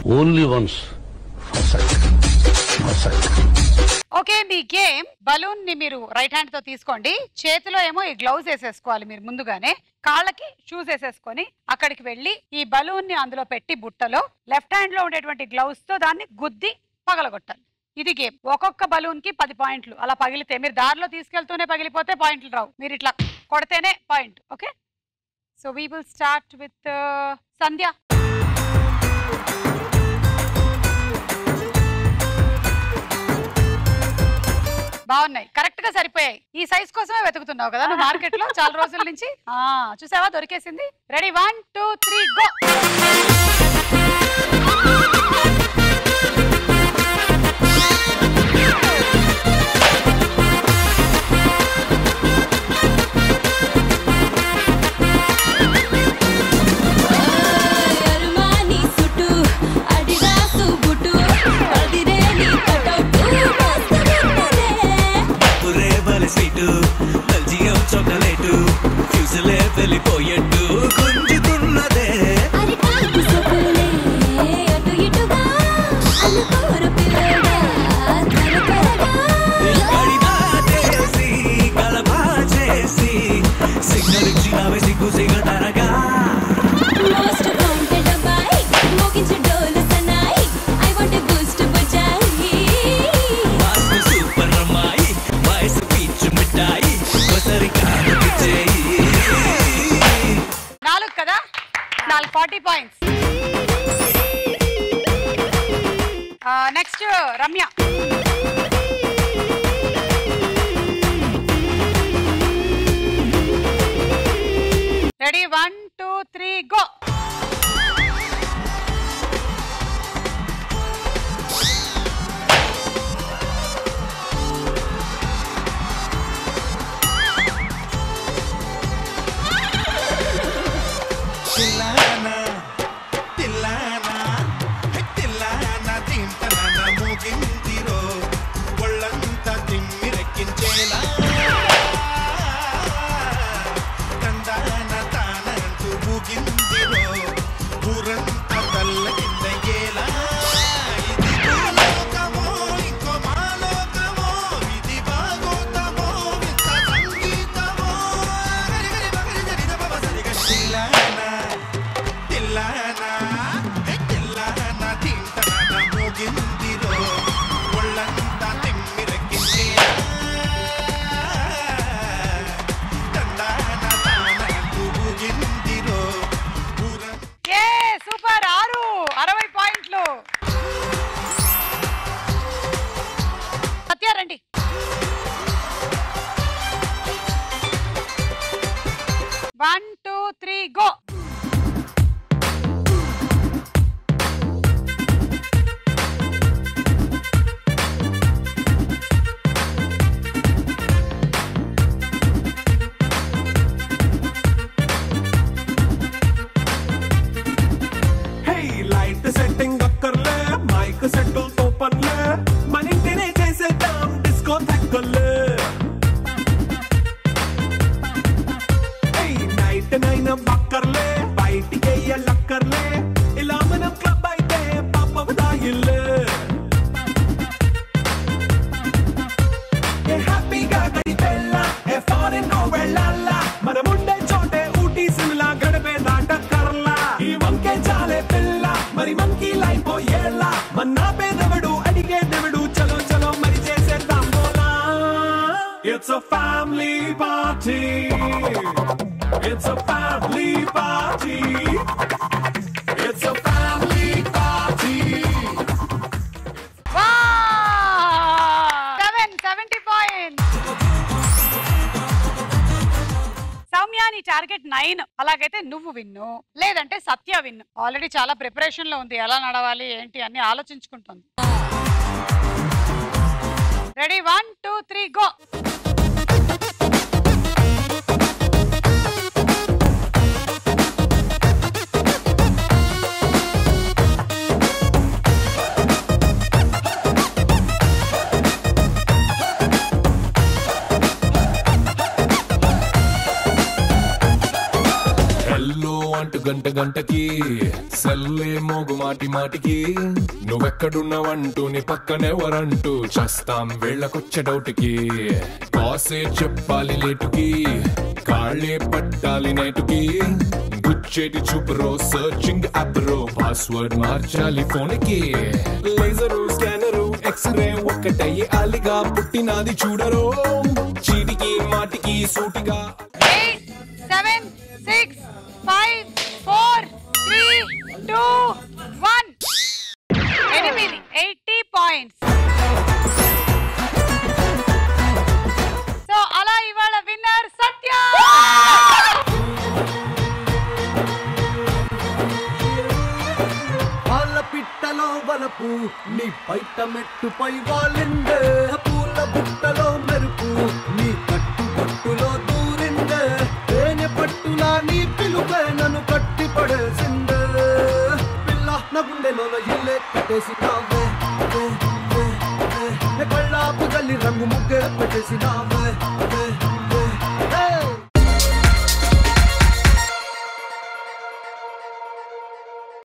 Only once okay మీ game balloon ని మీరు రైట్ హ్యాండ్ తో తీసుకోండి చేతిలో ఏమో ఈ గ్లౌజ్ వేసేసుకోవాలి మీరు ముందుగానే కాళ్ళకి షూస్ వేసేసుకొని అక్కడికి వెళ్ళి ఈ బలూన్ ని అందులో పెట్టి బుట్టలో లెఫ్ట్ హ్యాండ్ లో ఉండేటువంటి గ్లౌజ్ తో దాన్ని గుద్ది పగలగొట్టాలి ఇది గేమ్ ఒక్కొక్క బలూన్ కి పది పాయింట్లు అలా పగిలితే మీరు దారిలో తీసుకెళ్తూనే పగిలిపోతే పాయింట్లు రావు మీరు ఇట్లా కొడితేనే point okay so we will start with Sandhya బాగున్నాయి కరెక్ట్ గా సరిపోయాయి ఈ సైజ్ కోసమే వెతుకుతున్నావు కదా నువ్వు మార్కెట్ లో చాలా రోజుల నుంచి ఆ చూసావా దొరికేసింది ready one two three go Armani suit Adidas boot అదిరేని కటౌటు మస్తుగున్నదే పురే బలి స్వీటు బెల్జియం చాక్లెట్ ఫ్యూజులే వెళ్ళిపోయేట్టు గుంజుతున్నదే అరిటాకు సొకులే అటు ఇటుగా అల్లుకోర పిల్లగా త్వర త్వరగా కడిగా చేసి కలబా చేసి సిగ్నల్ ఇచ్చినవే సిగ్గు సిగటరగా మోస్ట్ వాంటెడ్ అబ్బాయి మోగించే డోలు సన్నాయి ఐ వాంట్ బూస్ట్ బుజాయి మాస్క్ సూపర్ అమ్మాయి వయసు పీచు మిఠాయి ఒకసారిగా చేయి నాలుగు కదా నాలుగు forty points next Ramya ready one two three go తిల్లానా తిల్లానా హే తిల్లానా తింటనా మూగిందిరో ఒళ్ళంతా తిమ్మిరెక్కించేలా తందాన తానంటూ మూగిందిరో ఊరంతా తల్ల కిందయ్యేలా ఇది భూలోకమో ఇంకో మాలోకమో ఇది భాగోతమో ఇంత సంగీతమో గరి గరి బగరి గరి దబ బసరిగ తిల్లానా తిల్లానా హే తిల్లానా తింటనా మోగిందిరో ఒళ్ళంతా తిమ్మిరెక్కించేలా తందాన తానంటూ మూగిందిరో ఊరంతా ఏ సూపర్ ఆరు అరవై పాయింట్లు సత్య రండి one two three go hey light setting అక్కర్లే మైక్ సెట్టుల్ తో పర్లే మన ఇంటినే చేసేద్దాం డిస్కో థక్కర్లే హే నైట్ నైన్ బక్కర్లే బయటికి లక్కర్లే ఇలా మనం క్లబ్ అయితే పాప దాయిల్లే ఏ హ్యాపీగా గడిపెళ్ళ ఏ ఫారెన్ నో వెళ్ళాల మనం ఉండే చోటే ఊటీ సిమ్లా గడిపే దాటక్కర్లా ఈ వంకే చాలే పిల్ల మరి మనకి లైఫ్ ఏళ్ళ మన్నా పేదవడు అడిగే దేవుడు చలో చలో మరి చేసేద్దాం బోలా it's a family party it's a family party it's a family party seven seventy point Soumya నీ టార్గెట్ నైన్ అలాగైతే నువ్వు విన్ను లేదంటే సత్య విన్ను ఆల్రెడీ చాలా ప్రిపరేషన్ లో ఉంది ఎలా నడవాలి ఏంటి అన్ని ఆలోచించుకుంటుంది ready one two three go hello అంటూ గంట గంటకి సెల్లే మోగు మాటి మాటికి నువ్వెక్కడున్నావంటూ నీ పక్కనెవరంటూ చేస్తాం వేళ్ళకొచ్చే డౌట్కి కాసే చెప్పాలి లేటుకి కాళ్ళే పట్టాలి నేటుకి గుచ్చేటి చూపురో సర్చింగ్ యాప్ రో పాస్వర్డ్ మార్చాలి ఫోన్ కి లేజరు స్కానరు ఎక్స్రే ఒక్కటయ్యి అలిగా పుట్టినది చూడరో చీటికి మాటికి సూటిగా eight seven six five four three two one ఎనిమిది ఎయిటీ పాయింట్స్ సో అలా ఇవాళ విన్నర్ సత్య వాళ్ళ పిట్టలో వలపు నీ బయట మెట్టుపై వాళ్ళిందే పూల బుట్టలో మెరుపు నీ కట్టు కట్టులో దూరిందే తేనె పట్టులా నీ పిలుపే నన్ను కట్టి పడేసిందే పిల్ల నా గుండెలో ఇల్లే కట్టేసినావే వే, వే, వే. నే కళ్ళాపు గల్లి రంగు ముగ్గే పెట్టేసినావే వే,